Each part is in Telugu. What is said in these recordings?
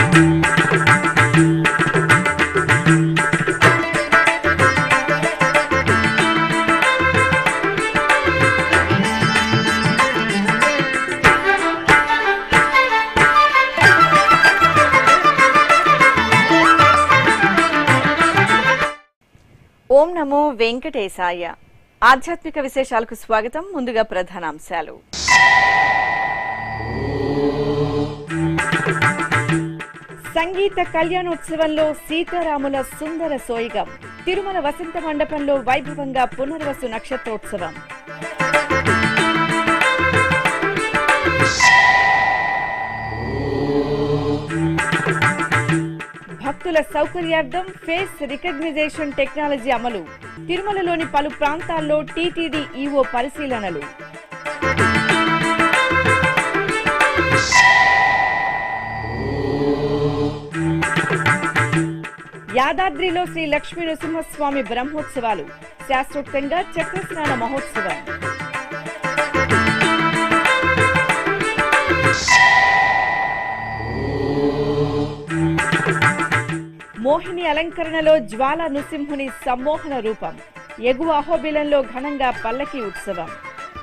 ఓం నమో వెంకటేశాయ ఆధ్యాత్మిక విశేషాలకు స్వాగతం ముందుగా ప్రధానాంశాలు సంగీత కళ్యాణోత్సవంలో సీతారాముల సుందర సోయిగం తిరుమల వసంత మండపంలో వైభవంగా పునర్వసు నక్షత్రోత్సవం భక్తుల సౌకర్యార్థం ఫేస్ రికగ్నిజేషన్ టెక్నాలజీ అమలు తిరుమలలోని పలు ప్రాంతాల్లో టీటీడీ ఈవో పరిశీలనలు యాదాద్రిలో శ్రీ లక్ష్మీ నృసింహస్వామి బ్రహ్మోత్సవాలు శాస్త్రోక్తంగా చక్రస్నాన మహోత్సవం మోహిని అలంకరణలో జ్వాల నృసింహుని సమ్మోహన రూపం ఎగువ అహోబిలంలో ఘనంగా పల్లకి ఉత్సవం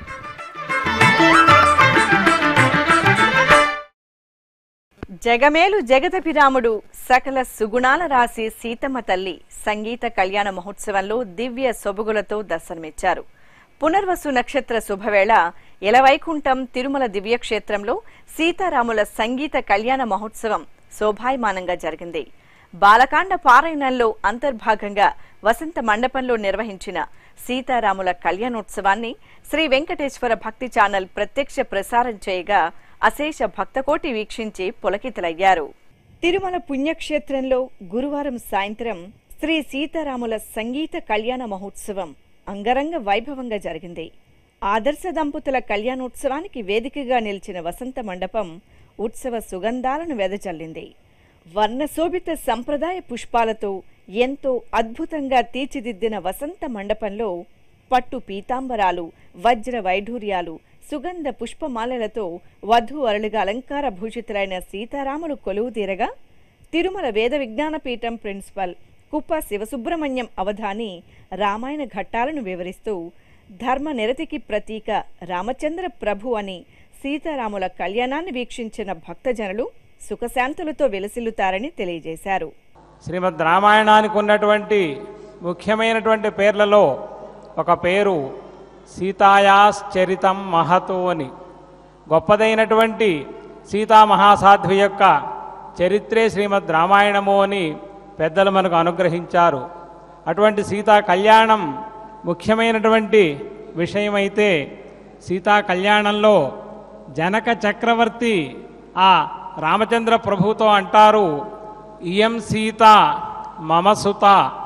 జగమేలు జగదపిరాముడు సకల సుగుణాల రాసి సీతమ్మ తల్లి సంగీత కళ్యాణ మహోత్సవంలో దివ్య సొబగులతో దర్శనమిచ్చారు పునర్వసు నక్షత్ర శుభవేళ ఎలవైకుంఠం తిరుమల దివ్యక్షేత్రంలో సీతారాముల సంగీత కళ్యాణ మహోత్సవం శోభాయమానంగా జరిగింది బాలకాండ పారాయణంలో అంతర్భాగంగా వసంత మండపంలో నిర్వహించిన సీతారాముల కళ్యాణోత్సవాన్ని శ్రీ వెంకటేశ్వర భక్తి ఛానల్ ప్రత్యక్ష ప్రసారం చేయగా అశేష భక్తకోటి వీక్షించి పులకితలయ్యారు తిరుమల పుణ్యక్షేత్రంలో గురువారం సాయంత్రం శ్రీ సీతారాముల సంగీత కళ్యాణ మహోత్సవం అంగరంగ వైభవంగా జరిగింది ఆదర్శ దంపతుల కళ్యాణోత్సవానికి వేదికగా నిలిచిన వసంత మండపం ఉత్సవ సుగంధాలను వెదజల్లింది వర్ణశోభిత సంప్రదాయ పుష్పాలతో ఎంతో అద్భుతంగా తీర్చిదిద్దిన వసంత మండపంలో పట్టు పీతాంబరాలు వజ్ర వైఢూర్యాలు సుగంధ పుష్పమాలలతో వధూ అరలుగా అలంకార భూషితులైన సీతారాములు కొలువు తీరగా తిరుమల వేద విజ్ఞాన పీఠం ప్రిన్సిపల్ కుప్ప శివసుబ్రహ్మణ్యం అవధాని రామాయణ ఘట్టాలను వివరిస్తూ ధర్మ నిరతికి ప్రతీక రామచంద్ర ప్రభు అని సీతారాముల కళ్యాణాన్ని వీక్షించిన భక్తజనులు సుఖశాంతులతో వెలసిల్లుతారని తెలియజేశారు శ్రీమద్ రామాయణానికి ఉన్నటువంటి ముఖ్యమైనటువంటి పేర్లలో ఒక పేరు సీతాయాశ్చరితం మహతు అని గొప్పదైనటువంటి సీతామహాసాధ్వి యొక్క చరిత్రే శ్రీమద్ రామాయణము అని పెద్దలు మనకు అనుగ్రహించారు అటువంటి సీతా కళ్యాణం ముఖ్యమైనటువంటి విషయమైతే సీతా కళ్యాణంలో జనక చక్రవర్తి ఆ రామచంద్ర ప్రభుతో అంటారు ఇయం సీత మమ సుత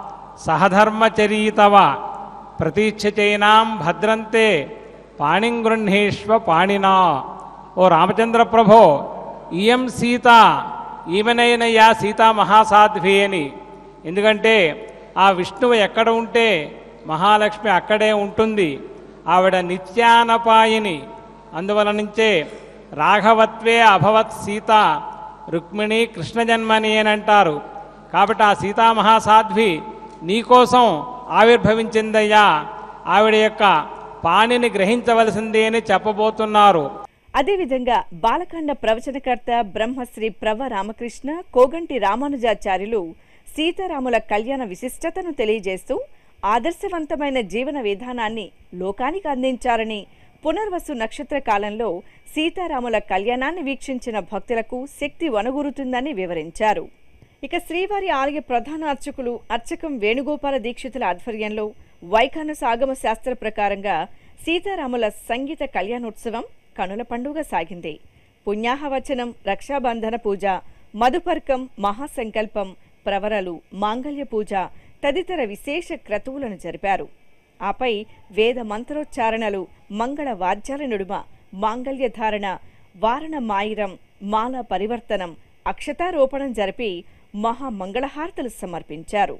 సహధర్మచరీతవ ప్రతీక్షచైనాం భద్రంతే పాణిం గృహ్ణేష్వ పాణినా ఓ రామచంద్ర ప్రభో ఇయం సీత ఈమెనైనయ్యా సీతా మహాసాధ్వి అని ఎందుకంటే ఆ విష్ణువు ఎక్కడ ఉంటే మహాలక్ష్మి అక్కడే ఉంటుంది ఆవిడ నిత్యానపాయిని అందువల నుంచే రాఘవత్వే అభవత్ సీత రుక్మిణి కృష్ణ జన్మని అని అంటారు కాబట్టి ఆ సీతామహాసాధ్వి నీకోసం ఆవిర్భవించిందయ్యా ఆవిడ యొక్క పాణిని గ్రహించవలసిందే అని చెప్పబోతున్నారు అదేవిధంగా బాలకాండ ప్రవచనకర్త బ్రహ్మశ్రీ ప్రవ రామకృష్ణ కోగంటి రామానుజాచార్యులు సీతారాముల కళ్యాణ విశిష్టతను తెలియజేస్తూ ఆదర్శవంతమైన జీవన విధానాన్ని లోకానికి అందించారని పునర్వసు నక్షత్ర కాలంలో సీతారాముల కళ్యాణాన్ని వీక్షించిన భక్తులకు శక్తి వనగూరుతుందని వివరించారు ఇక శ్రీవారి ఆలయ ప్రధాన అర్చకులు అర్చకం వేణుగోపాల దీక్షితుల ఆధ్వర్యంలో వైఖానస ఆగమ శాస్త్ర ప్రకారంగా సీతారాముల సంగీత కళ్యాణోత్సవం కనుల పండుగ సాగింది పుణ్యాహవచనం రక్షాబంధన పూజ మధుపర్కం మహాసంకల్పం ప్రవరలు మాంగళ్య పూజ తదితర విశేష క్రతువులను జరిపారు ఆపై వేద మంత్రోచ్చారణలు మంగళ వాద్యాల నడుమ మాంగళ్య ధారణ వారణ మాయిరం మాల పరివర్తనం అక్షతారోపణం జరిపి మహా మంగళహారతలు సమర్పించారు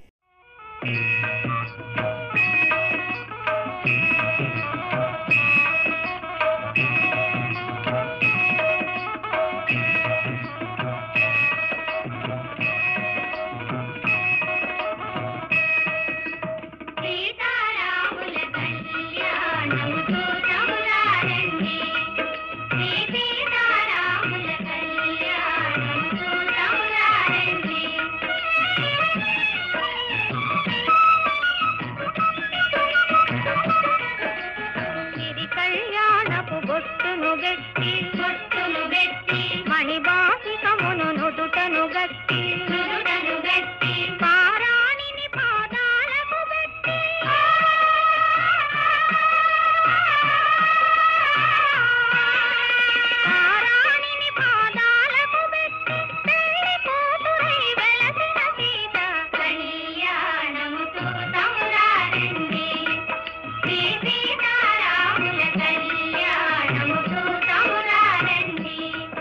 బట్టి నుదుటను బట్టి పారాణిని పాదాలకు బట్టి పారాణిని పాదాలకు బట్టి పెళ్లి కూతురై వెలసిన సీత కళ్యాణము చూతమురారండి శ్రీ సీతారాముల కళ్యాణము చూతమురారండి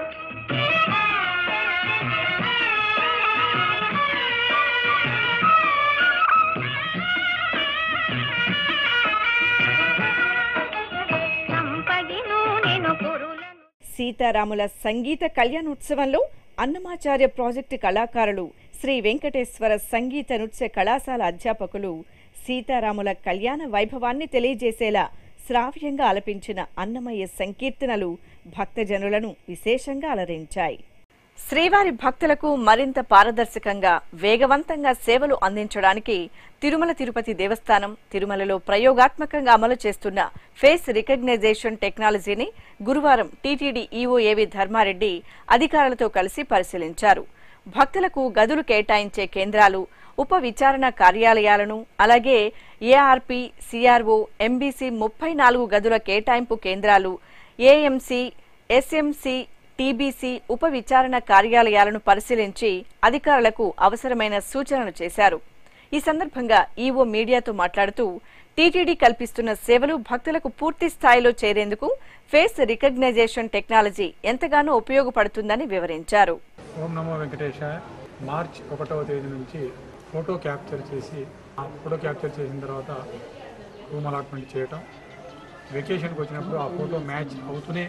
సంపగి నూనెను కురులను సీతారాముల సంగీత కళ్యాణోత్సవంలో అన్నమాచార్య ప్రాజెక్టు కళాకారులు శ్రీ వెంకటేశ్వర సంగీత నృత్య కళాశాల అధ్యాపకులు సీతారాముల కళ్యాణ వైభవాన్ని తెలియజేసేలా శ్రావ్యంగా ఆలపించిన అన్నమయ్య సంకీర్తనలు భక్తజనులను విశేషంగా అలరించాయి శ్రీవారి భక్తులకు మరింత పారదర్శకంగా వేగవంతంగా సేవలు అందించడానికి తిరుమల తిరుపతి దేవస్థానం తిరుమలలో ప్రయోగాత్మకంగా అమలు చేస్తున్న ఫేస్ రికగ్నైజేషన్ టెక్నాలజీని గురువారం టీటీడీ ఈవో ఏవి ధర్మారెడ్డి అధికారులతో కలిసి పరిశీలించారు భక్తులకు గదులు కేటాయించే కేంద్రాలు ఉప విచారణ కార్యాలయాలను అలాగే ఏఆర్పి సిఆర్ఓ ఎంబీసీ ముప్పై నాలుగు గదుల కేటాయింపు కేంద్రాలు ఏఎంసీ ఎస్ఎంసీ టీబీసీ ఉప విచారణ కార్యాలయాలను పరిశీలించి అధికారులకు అవసరమైన సూచనలు చేశారు ఈ సందర్భంగా ఈవో మీడియాతో మాట్లాడుతూ టీటీడీ కల్పిస్తున్న సేవలు భక్తులకు పూర్తి స్థాయిలో చేరేందుకు ఫేస్ రికగ్నైజేషన్ టెక్నాలజీ ఎంతగానో ఉపయోగపడుతుందని వివరించారు ఓం నమో వెంకటేశాయ మార్చ్ ఒకటవ తేదీ నుంచి ఫోటో క్యాప్చర్ చేసి ఆ ఫోటో క్యాప్చర్ చేసిన తర్వాత రూమ్ అలాట్మెంట్ చేయటం వెకేషన్కి వచ్చినప్పుడు ఆ ఫోటో మ్యాచ్ అవుతూనే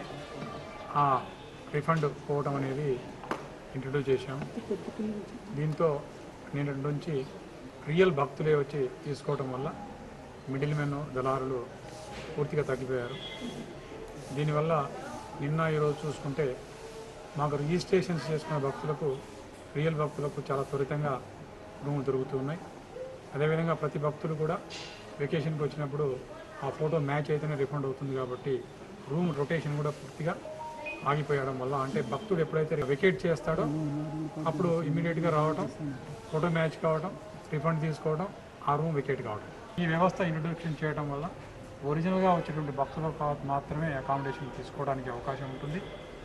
ఆ రిఫండ్ పోవటం అనేది ఇంట్రడ్యూస్ చేశాము దీంతో నేను నుంచి రియల్ భక్తులే వచ్చి తీసుకోవటం వల్ల మిడిల్ మెన్ దళారులు పూర్తిగా తగ్గిపోయారు దీనివల్ల నిన్న ఈరోజు చూసుకుంటే మాకు రిజిస్ట్రేషన్స్ చేసుకున్న భక్తులకు రియల్ భక్తులకు చాలా త్వరితంగా రూములు దొరుకుతున్నాయి అదేవిధంగా ప్రతి భక్తులు కూడా వెకేషన్కి వచ్చినప్పుడు ఆ ఫోటో మ్యాచ్ అయితేనే రిఫండ్ అవుతుంది కాబట్టి రూమ్ రొటేషన్ కూడా పూర్తిగా ఆగిపోయడం వల్ల అంటే భక్తుడు ఎప్పుడైతే వెకేట్ చేస్తాడో అప్పుడు ఇమీడియట్గా రావడం ఫోటో మ్యాచ్ కావడం రిఫండ్ తీసుకోవడం ఆ రూమ్ వెకేట్ కావడం ఈ వ్యవస్థ ఇంట్రొడక్షన్ చేయడం వల్ల ఒరిజినల్గా వచ్చేటువంటి భక్తులకు మాత్రమే అకామిడేషన్ తీసుకోవడానికి అవకాశం ఉంటుంది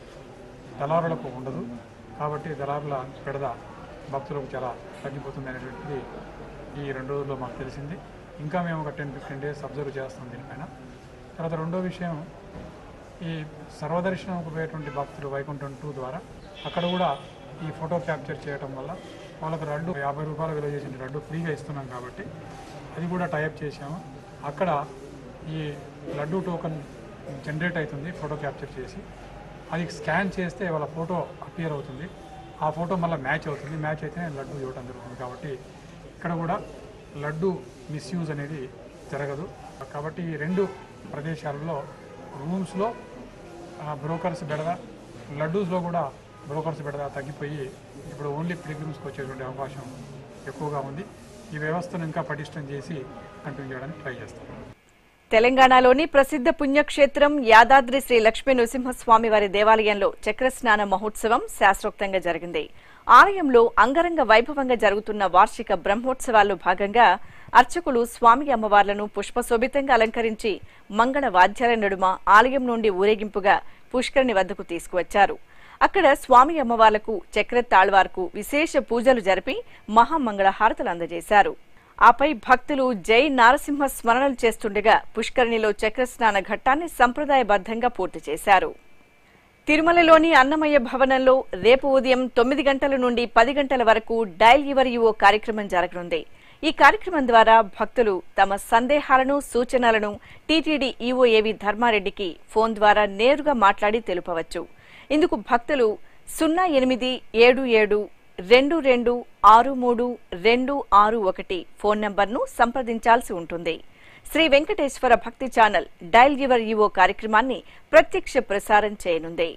దళారులకు ఉండదు కాబట్టి దళారుల పెడద భక్తులకు చాలా తగ్గిపోతుంది అనేటువంటిది ఈ రెండు రోజుల్లో మాకు తెలిసింది ఇంకా మేము ఒక టెన్ ఫిఫ్టీన్ డేస్ అబ్జర్వ్ చేస్తాం దీనిపైన తర్వాత రెండో విషయం ఈ సర్వదర్శనంకు పోయేటువంటి భక్తులు వైకుంఠం టూ ద్వారా అక్కడ కూడా ఈ ఫోటో క్యాప్చర్ చేయడం వల్ల వాళ్ళకు రెండు యాభై రూపాయలు విలువ చేసిన రెండు ఫ్రీగా ఇస్తున్నాం కాబట్టి అది కూడా టైప్ చేసాము అక్కడ ఈ లడ్డూ టోకన్ జనరేట్ అవుతుంది ఫోటో క్యాప్చర్ చేసి అది స్కాన్ చేస్తే వాళ్ళ ఫోటో అపియర్ అవుతుంది ఆ ఫోటో మళ్ళీ మ్యాచ్ అవుతుంది మ్యాచ్ అయితేనే లడ్డు ఇవ్వడం జరుగుతుంది కాబట్టి ఇక్కడ కూడా లడ్డు మిస్యూజ్ అనేది జరగదు కాబట్టి ఈ రెండు ప్రదేశాలలో రూమ్స్లో బ్రోకర్స్ బెడద లడ్డూస్లో కూడా బ్రోకర్స్ బెడద తగ్గిపోయి ఇప్పుడు ఓన్లీ పిలిగ్రిమ్స్కి వచ్చేటువంటి అవకాశం ఎక్కువగా ఉంది ఈ వ్యవస్థను ఇంకా పటిష్టం చేసి కంటిన్యూ చేయడానికి ట్రై చేస్తాం తెలంగాణలోని ప్రసిద్ధ పుణ్యక్షేత్రం యాదాద్రి శ్రీ లక్ష్మీ నృసింహస్వామి వారి దేవాలయంలో చక్రస్నాన మహోత్సవం శాస్త్రోక్తంగా జరిగింది ఆలయంలో అంగరంగ వైభవంగా జరుగుతున్న వార్షిక బ్రహ్మోత్సవాల్లో భాగంగా అర్చకులు స్వామి అమ్మవార్లను పుష్పశోభితంగా అలంకరించి మంగళ వాద్యాల నడుమ ఆలయం నుండి ఊరేగింపుగా పుష్కరిణి వద్దకు తీసుకువచ్చారు అక్కడ స్వామి అమ్మవార్లకు చక్ర తాళ్వార్కు విశేష పూజలు జరిపి మహామంగళ హారతలు అందజేశారు ఆపై భక్తులు జై నారసింహ స్మరణలు చేస్తుండగా పుష్కరిణిలో చక్రస్నాన ఘట్టాన్ని సంప్రదాయబద్ధంగా పూర్తి చేశారు తిరుమలలోని అన్నమయ్య భవనంలో రేపు ఉదయం తొమ్మిది గంటల నుండి పది గంటల వరకు డైల్ యువర్ యువో కార్యక్రమం జరగనుంది ఈ కార్యక్రమం ద్వారా భక్తులు తమ సందేహాలను సూచనలను టీటీడీ ఈఓఏవి ధర్మారెడ్డికి ఫోన్ ద్వారా నేరుగా మాట్లాడి తెలుపవచ్చు ఇందుకు భక్తులు సున్నా ఎనిమిది ఏడు ఏడు రెండు రెండు ఆరు మూడు రెండు ఆరు ఒకటి ఫోన్ నంబర్ను సంప్రదించాల్సి ఉంటుంది శ్రీ వెంకటేశ్వర భక్తి ఛానల్ డైల్ యువర్ ఈవో కార్యక్రమాన్ని ప్రత్యక్ష ప్రసారం చేయనుంది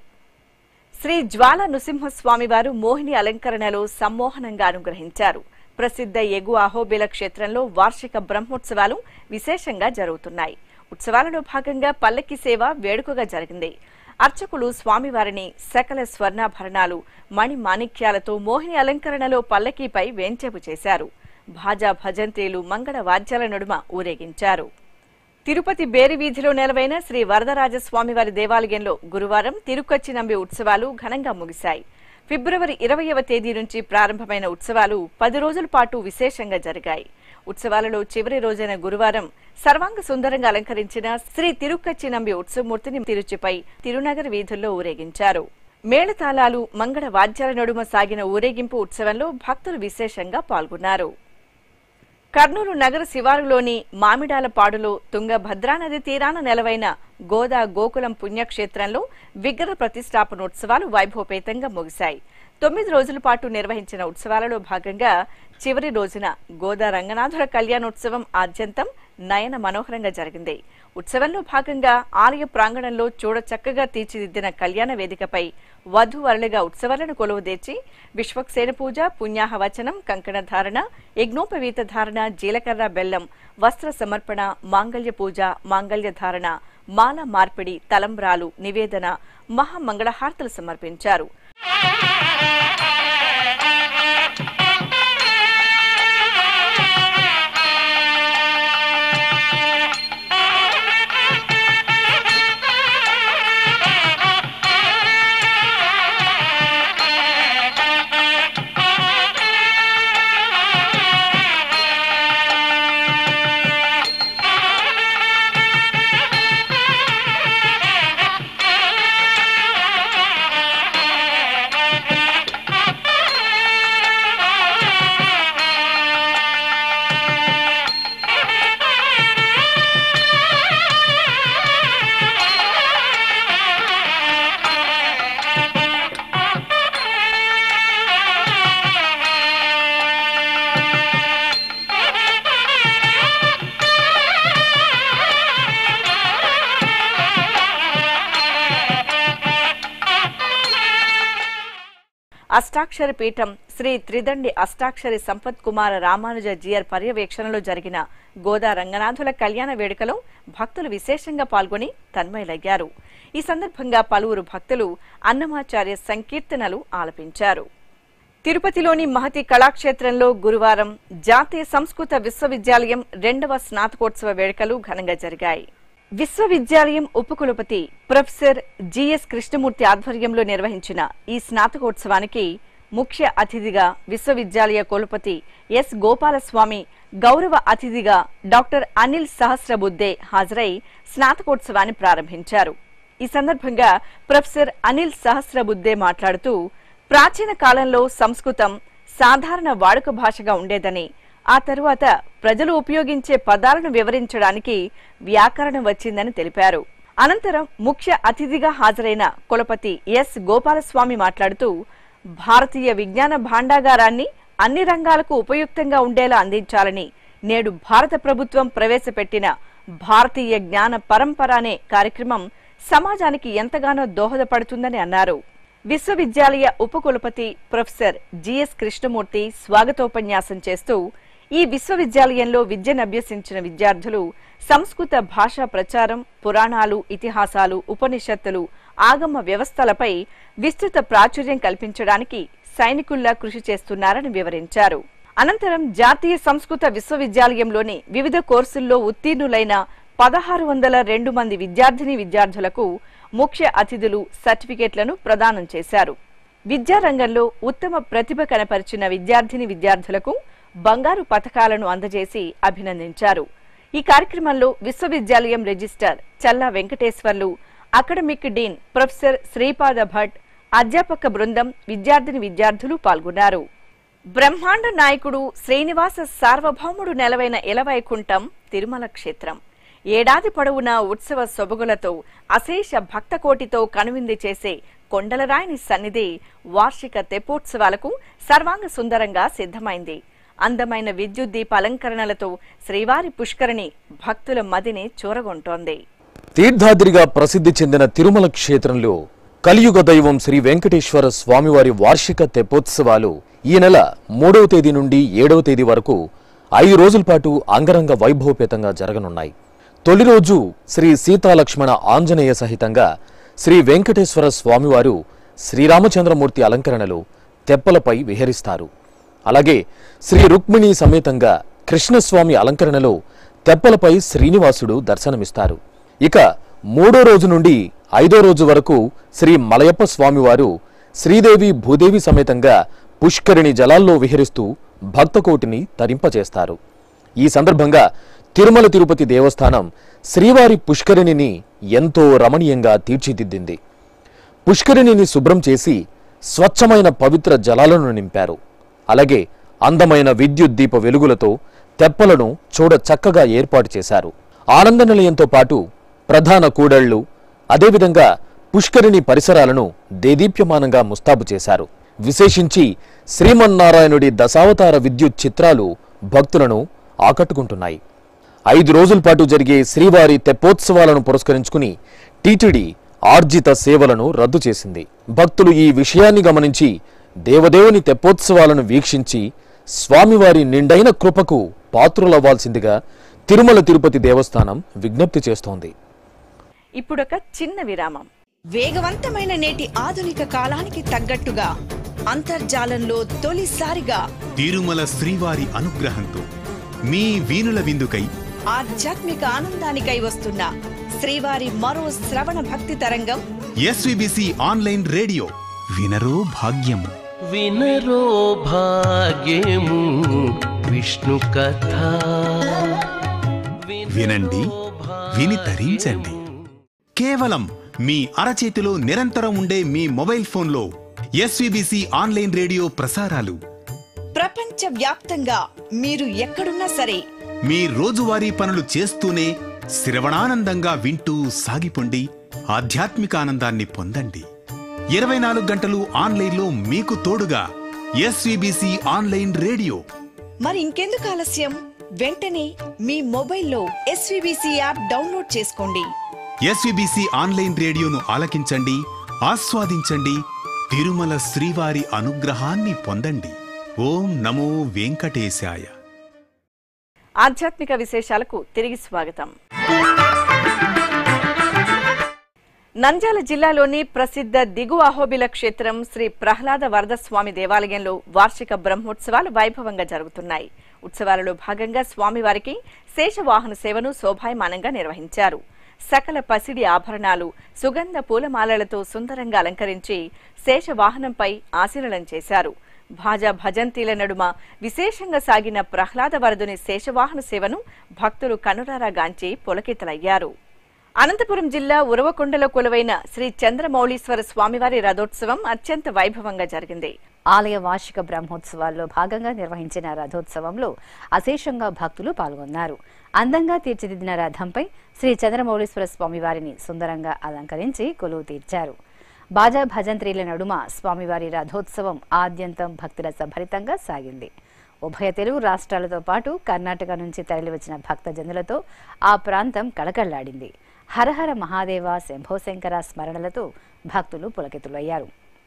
శ్రీ జ్వాల నృసింహస్వామి వారు మోహిని అలంకరణలో సమ్మోహనంగా అనుగ్రహించారు ప్రసిద్ధ ఎగు అహోబిల క్షేత్రంలో వార్షిక బ్రహ్మోత్సవాలు విశేషంగా జరుగుతున్నాయి ఉత్సవాలలో భాగంగా పల్లకి సేవ వేడుకగా జరిగింది అర్చకులు స్వామివారిని సకల స్వర్ణాభరణాలు మణి మాణిక్యాలతో మోహిని అలంకరణలో పల్లకీపై వేంచేపు చేశారు భాజా భజంత్రీలు మంగళ వాద్యాల నడుమ ఊరేగించారు తిరుపతి బేరి వీధిలో నెలవైన శ్రీ వరదరాజస్వామివారి దేవాలయంలో గురువారం తిరుకొచ్చి నంబి ఉత్సవాలు ఘనంగా ముగిశాయి ఫిబ్రవరి ఇరవయవ తేదీ నుంచి ప్రారంభమైన ఉత్సవాలు పది రోజుల పాటు విశేషంగా జరిగాయి ఉత్సవాలలో చివరి రోజైన గురువారం సర్వాంగ సుందరంగా అలంకరించిన శ్రీ తిరుక్కచ్చి నంబి ఉత్సవమూర్తిని తిరుచిపై తిరునగర్ వీధుల్లో ఊరేగించారు మేళతాళాలు మంగళ వాద్యాల నడుమ సాగిన ఊరేగింపు ఉత్సవంలో భక్తులు విశేషంగా పాల్గొన్నారు కర్నూలు నగర శివారులోని మామిడాలపాడులో తుంగభద్రా నది తీరాన నెలవైన గోదా గోకులం పుణ్యక్షేత్రంలో విగ్రహ ప్రతిష్టాపనోత్సవాలు వైభవపేతంగా ముగిశాయి తొమ్మిది రోజుల పాటు నిర్వహించిన ఉత్సవాలలో భాగంగా చివరి రోజున గోదా రంగనాథుల కళ్యాణోత్సవం ఆద్యంతం నయన మనోహరంగా జరిగింది ఉత్సవంలో భాగంగా ఆలయ ప్రాంగణంలో చూడ చక్కగా తీర్చిదిద్దిన కళ్యాణ వేదికపై వధూవరులుగా ఉత్సవాలను కొలువుదీర్చి విశ్వక్సేన పూజ పుణ్యాహవచనం కంకణ ధారణ యజ్ఞోపవీత ధారణ జీలకర్ర బెల్లం వస్త్ర సమర్పణ మాంగళ్య పూజ మాంగళ్య ధారణ మాల మార్పిడి తలంబ్రాలు నివేదన మహామంగళహారతులు సమర్పించారు అష్టాక్షరి పీఠం శ్రీ త్రిదండి అష్టాక్షరి సంపత్ కుమార రామానుజ జియర్ పర్యవేక్షణలో జరిగిన గోదా రంగనాథుల కళ్యాణ వేడుకలో భక్తులు విశేషంగా పాల్గొని తన్మయులయ్యారు ఈ సందర్భంగా పలువురు భక్తులు అన్నమాచార్య సంకీర్తనలు ఆలపించారు తిరుపతిలోని మహతి కళాక్షేత్రంలో గురువారం జాతీయ సంస్కృత విశ్వవిద్యాలయం రెండవ స్నాతకోత్సవ వేడుకలు ఘనంగా జరిగాయి విశ్వవిద్యాలయం ఉపకులపతి ప్రొఫెసర్ జిఎస్ కృష్ణమూర్తి ఆధ్వర్యంలో నిర్వహించిన ఈ స్నాతకోత్సవానికి ముఖ్య అతిథిగా విశ్వవిద్యాలయ కులపతి ఎస్ గోపాలస్వామి గౌరవ అతిథిగా డాక్టర్ అనిల్ సహస్రబుద్దే హాజరై స్నాతకోత్సవాన్ని ప్రారంభించారు ఈ సందర్భంగా ప్రొఫెసర్ అనిల్ సహస్రబుద్దే మాట్లాడుతూ ప్రాచీన కాలంలో సంస్కృతం సాధారణ వాడుక భాషగా ఉండేదని ఆ తరువాత ప్రజలు ఉపయోగించే పదాలను వివరించడానికి వ్యాకరణం వచ్చిందని తెలిపారు అనంతరం ముఖ్య అతిథిగా హాజరైన కులపతి ఎస్ గోపాలస్వామి మాట్లాడుతూ భారతీయ విజ్ఞాన భాండాగారాన్ని అన్ని రంగాలకు ఉపయుక్తంగా ఉండేలా అందించాలని నేడు భారత ప్రభుత్వం ప్రవేశపెట్టిన భారతీయ జ్ఞాన పరంపర అనే కార్యక్రమం సమాజానికి ఎంతగానో దోహదపడుతుందని అన్నారు విశ్వవిద్యాలయ ఉపకులపతి ప్రొఫెసర్ జిఎస్ కృష్ణమూర్తి స్వాగతోపన్యాసం చేస్తూ ఈ విశ్వవిద్యాలయంలో విద్యను అభ్యసించిన విద్యార్థులు సంస్కృత భాషా ప్రచారం పురాణాలు ఇతిహాసాలు ఉపనిషత్తులు ఆగమ వ్యవస్థలపై విస్తృత ప్రాచుర్యం కల్పించడానికి సైనికుల్లా కృషి చేస్తున్నారని వివరించారు అనంతరం జాతీయ సంస్కృత విశ్వవిద్యాలయంలోని వివిధ కోర్సుల్లో ఉత్తీర్ణులైన పదహారు వందల రెండు మంది విద్యార్థిని విద్యార్థులకు ముఖ్య అతిథులు సర్టిఫికేట్లను ప్రదానం చేశారు విద్యారంగంలో ఉత్తమ ప్రతిభ కనపరిచిన విద్యార్థిని విద్యార్థులకు బంగారు పథకాలను అందజేసి అభినందించారు ఈ కార్యక్రమంలో విశ్వవిద్యాలయం registrar Challa Venkateswarlu academic dean professor Sripada Bhat అధ్యాపక బృందం విద్యార్థిని విద్యార్థులు పాల్గొన్నారు బ్రహ్మాండ నాయకుడు శ్రీనివాస సార్వభౌముడు నెలవైన ఎలవైకుంఠం తిరుమల క్షేత్రం ఏడాది పొడవునా ఉత్సవ సొబగులతో అశేష భక్తకోటితో కనువింది చేసే కొండలరాయని సన్నిధి వార్షిక తెప్పోత్సవాలకు సర్వాంగ సుందరంగా సిద్ధమైంది అందమైన విద్యుత్ దీప అలంకరణలతో శ్రీవారి పుష్కరిణి భక్తుల మదిని చూరగొంటోంది తీర్థాద్రిగా ప్రసిద్ధి చెందిన తిరుమల క్షేత్రంలో కలియుగ దైవం శ్రీ వెంకటేశ్వర స్వామివారి వార్షిక తెప్పోత్సవాలు ఈ నెల మూడవ తేదీ నుండి ఏడవ తేదీ వరకు ఐదు రోజుల పాటు అంగరంగ వైభవపేతంగా జరగనున్నాయి తొలి రోజు శ్రీ సీతాలక్ష్మణ ఆంజనేయ సహితంగా శ్రీ వెంకటేశ్వర స్వామివారు శ్రీరామచంద్రమూర్తి అలంకరణలో తెప్పలపై విహరిస్తారు అలాగే శ్రీ రుక్మిణి సమేతంగా కృష్ణస్వామి అలంకరణలో తెప్పలపై శ్రీనివాసుడు దర్శనమిస్తారు ఇక మూడో రోజు నుండి ఐదో రోజు వరకు శ్రీ మలయప్ప స్వామివారు శ్రీదేవి భూదేవి సమేతంగా పుష్కరిణి జలాల్లో విహరిస్తూ భక్తకోటిని తరింపజేస్తారు ఈ సందర్భంగా తిరుమల తిరుపతి దేవస్థానం శ్రీవారి పుష్కరిణిని ఎంతో రమణీయంగా తీర్చిదిద్దింది పుష్కరిణిని శుభ్రం చేసి స్వచ్ఛమైన పవిత్ర జలాలను నింపారు అలాగే అందమైన విద్యుత్ దీప వెలుగులతో తెప్పలను చూడ చక్కగా ఏర్పాటు చేశారు ఆనంద నిలయంతో పాటు ప్రధాన కూడళ్లు అదేవిధంగా పుష్కరిణి పరిసరాలను దేదీప్యమానంగా ముస్తాబు చేశారు విశేషించి శ్రీమన్నారాయణుడి దశావతార విద్యుత్ చిత్రాలు భక్తులను ఆకట్టుకుంటున్నాయి ఐదు రోజుల పాటు జరిగే శ్రీవారి తెప్పోత్సవాలను పురస్కరించుకుని టీటీడీ ఆర్జిత సేవలను రద్దు చేసింది భక్తులు ఈ విషయాన్ని గమనించి దేవదేవుని తెప్పోత్సవాలను వీక్షించి స్వామివారి నిండైన కృపకు పాత్రులవ్వాల్సిందిగా తిరుమల తిరుపతి దేవస్థానం విజ్ఞప్తి చేస్తోంది ఇప్పుడొక చిన్న విరామం వేగవంతమైన నేటి ఆధునిక కాలానికి తగ్గట్టుగా అంతర్జాలంలో తొలిసారిగా తిరుమల శ్రీవారి అనుగ్రహంతో మీ వీణుల విందుకై ఆధ్యాత్మిక ఆనందానికై వస్తున్న శ్రీవారి మరో శ్రవణ భక్తి తరంగం ఎస్విబిసి ఆన్లైన్ రేడియో వినరో భాగ్యము వినరో భాగ్యము విష్ణు కథ వినండి విని తరించండి కేవలం మీ అరచేతిలో నిరంతరం ఉండే మీ మొబైల్ ఫోన్లో ఎస్విబిసి ఆన్లైన్ రేడియో ప్రసారాలు ప్రపంచ వ్యాప్తంగా మీరు ఎక్కడున్నా సరే మీ రోజువారీ పనులు చేస్తూనే శ్రవణానందంగా వింటూ సాగిపోండి ఆధ్యాత్మిక ఆనందాన్ని పొందండి ఇరవై నాలుగు గంటలు ఆన్లైన్లో మీకు తోడుగా ఎస్విబిసి ఆన్లైన్ రేడియో మరి ఇంకెందుకు ఆలస్యం వెంటనే మీ మొబైల్లో ఎస్వీబీసీ యాప్ డౌన్లోడ్ చేసుకోండి ఎస్విబిసి ఆన్లైన్ రేడియోను ఆలకించండి ఆస్వాదించండి తిరుమల శ్రీవారి అనుగ్రహాన్ని పొందండి ఓం నమో వెంకటేశాయ ఆధ్యాత్మిక విశేషాలకు తిరిగి స్వాగతం నంద్యాల జిల్లాలోని ప్రసిద్ధ దిగు అహోబిల క్షేత్రం శ్రీ ప్రహ్లాద వరదస్వామి దేవాలయంలో వార్షిక బ్రహ్మోత్సవాలు వైభవంగా జరుగుతున్నాయి ఉత్సవాలలో భాగంగా స్వామివారికి శేషవాహన సేవను శోభాయమానంగా నిర్వహించారు సకల పసిడి ఆభరణాలు సుగంధ పూలమాలలతో సుందరంగా అలంకరించి శేషవాహనంపై ఆశీలనం చేశారు భాజా భజంతీల నడుమ విశేషంగా సాగిన ప్రహ్లాద వరదుని శేషవాహన సేవను భక్తులు కనురారా గాంచి పులకితలయ్యారు అనంతపురం జిల్లా ఉరవకొండలో కొలువైన శ్రీ చంద్రమౌళీశ్వర స్వామివారి రథోత్సవం అత్యంత వైభవంగా జరిగింది ఆలయ వార్షిక బ్రహ్మోత్సవాల్లో భాగంగా నిర్వహించిన రథోత్సవంలో అశేషంగా భక్తులు పాల్గొన్నారు అందంగా తీర్చిదిద్దిన రథంపై శ్రీ చంద్రమౌళీశ్వర స్వామివారిని సుందరంగా అలంకరించి కొలువు తీర్చారు బాజా భజంత్రీల నడుమ స్వామివారి రథోత్సవం ఆద్యంతం భక్తుల సభరితంగా సాగింది ఉభయ తెలుగు రాష్ట్రాలతో పాటు కర్ణాటక నుంచి తరలివచ్చిన భక్తజనులతో ఆ ప్రాంతం కళకళ్లాడింది హరహర మహాదేవ శంభోశంకర స్మరణలతో భక్తులు పులకితులయ్యారు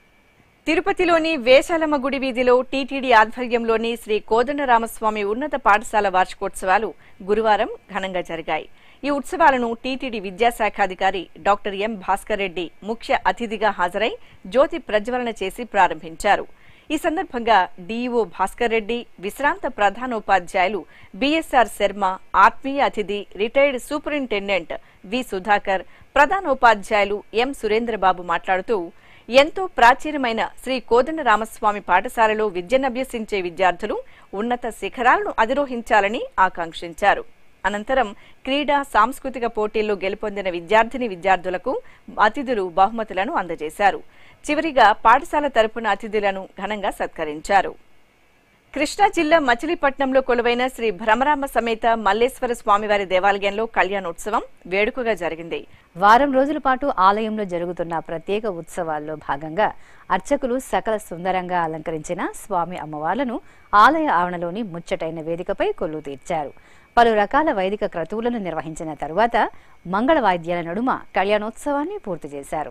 తిరుపతిలోని వేశాలమ్మ గుడి వీధిలో టీటీడీ ఆధ్వర్యంలోని శ్రీ కోదండరామస్వామి ఉన్నత పాఠశాల వార్షికోత్సవాలు గురువారం ఘనంగా జరిగాయి ఈ ఉత్సవాలను టీటీడీ విద్యాశాఖాధికారి డాక్టర్ ఎం భాస్కర్ రెడ్డి ముఖ్య అతిథిగా హాజరై జ్యోతి ప్రజ్వలన చేసి ప్రారంభించారు ఈ సందర్భంగా డీఈఓ భాస్కర్ రెడ్డి విశ్రాంత ప్రధానోపాధ్యాయులు బిఎస్ఆర్ శర్మ ఆత్మీయ అతిథి రిటైర్డ్ సూపరింటెండెంట్ వి సుధాకర్ ప్రధానోపాధ్యాయులు ఎం సురేంద్రబాబు మాట్లాడుతూ ఎంతో ప్రాచీనమైన శ్రీ కోదండరామస్వామి పాఠశాలలో విద్యనభ్యసించే విద్యార్థులు ఉన్నత శిఖరాలను అధిరోహించాలని ఆకాంక్షించారు అనంతరం క్రీడా సాంస్కృతిక పోటీల్లో గెలుపొందిన విద్యార్థిని విద్యార్థులకు అతిథులు బహుమతులను అందజేశారు చివరిగా పాఠశాల తరపున అతిథులను ఘనంగా సత్కరించారు కృష్ణా జిల్లా మచిలీపట్నంలో కొలువైన శ్రీ భ్రమరామ సమేత మల్లేశ్వర స్వామివారి దేవాలయంలో కళ్యాణోత్సవం వేడుకగా జరిగింది వారం రోజుల పాటు ఆలయంలో జరుగుతున్న ప్రత్యేక ఉత్సవాల్లో భాగంగా అర్చకులు సకల సుందరంగా అలంకరించిన స్వామి అమ్మవార్లను ఆలయ ఆవరణలోని ముచ్చటైన వేదికపై కొల్లు తీర్చారు పలు రకాల వైదిక క్రతువులను నిర్వహించిన తరువాత మంగళ వాయిద్యాల నడుమ కళ్యాణోత్సవాన్ని పూర్తి చేశారు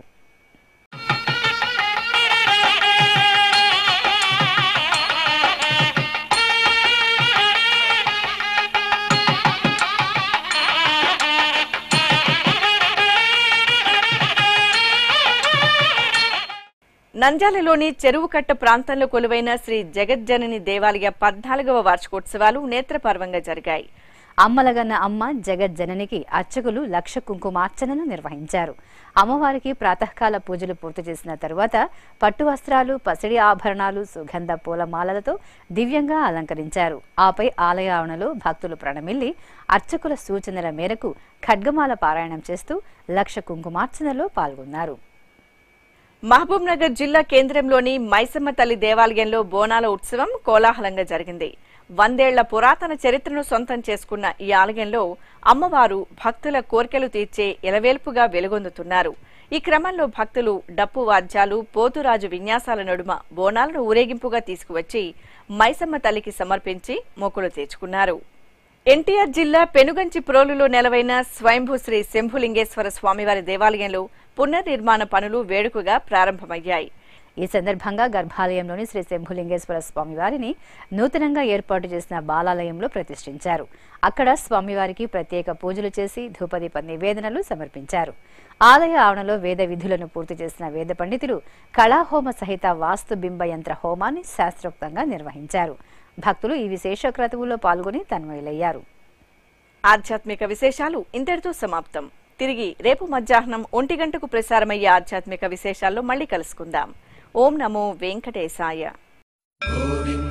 ఆ నంద్యాలలోని చెరువుకట్ట ప్రాంతంలో కొలువైన శ్రీ జగజ్జనని దేవాలయ పద్నాలుగవ వార్షికోత్సవాలు నేత్రపర్వంగా జరిగాయి అమ్మలగన్న అమ్మ జగజ్జననికి అర్చకులు లక్ష కుంకుమార్చనలు నిర్వహించారు అమ్మవారికి ప్రాతకాల పూజలు పూర్తి చేసిన తరువాత పట్టు వస్త్రాలు పసిడి ఆభరణాలు సుగంధ పూలమాలలతో దివ్యంగా అలంకరించారు ఆపై ఆలయ ఆవరణలో భక్తులు ప్రణమిల్లి అర్చకుల సూచనల మేరకు ఖడ్గమాల పారాయణం చేస్తూ లక్ష కుంకుమార్చనలో పాల్గొన్నారు మహబూబ్ నగర్ జిల్లా కేంద్రంలోని మైసమ్మ తల్లి దేవాలయంలో బోనాల ఉత్సవం కోలాహలంగా జరిగింది వందేళ్ల పురాతన చరిత్రను సొంతం చేసుకున్న ఈ ఆలయంలో అమ్మవారు భక్తుల కోర్కెలు తీర్చే ఎలవేల్పుగా వెలుగొందుతున్నారు ఈ క్రమంలో భక్తులు డప్పు వాద్యాలు పోతురాజు విన్యాసాల నడుమ బోనాలను ఊరేగింపుగా తీసుకువచ్చి మైసమ్మ తల్లికి సమర్పించి మొక్కులు తీర్చుకున్నారు ఎన్టీఆర్ జిల్లా పెనుగంచి ప్రోలులో నెలవైన స్వయంభూ శ్రీ శంభులింగేశ్వర స్వామివారి దేవాలయంలో పునర్నిర్మాణ పనులు వేడుకగా ప్రారంభమయ్యాయి ఈ సందర్భంగా గర్భాలయంలోని శ్రీ శంభులింగేశ్వర స్వామివారిని నూతనంగా ఏర్పాటు చేసిన బాలాలయంలో ప్రతిష్ఠించారు అక్కడ స్వామివారికి ప్రత్యేక పూజలు చేసి ధూపదీప నివేదనలు సమర్పించారు ఆలయ ఆవరణలో వేద విధులను పూర్తి చేసిన వేద పండితులు కళాహోమ సహిత వాస్తు బింబ యంత్ర హోమాన్ని శాస్త్రోక్తంగా నిర్వహించారు భక్తులు ఈ విశేష క్రతువులో పాల్గొని తన్మయులయ్యారు ఆధ్యాత్మిక విశేషాలు ఇంతటితో సమాప్తం తిరిగి రేపు మధ్యాహ్నం ఒంటి గంటకు ప్రసారమయ్యే ఆధ్యాత్మిక విశేషాల్లో మళ్ళీ కలుసుకుందాం ఓం నమో వెంకటేశాయ గోవింద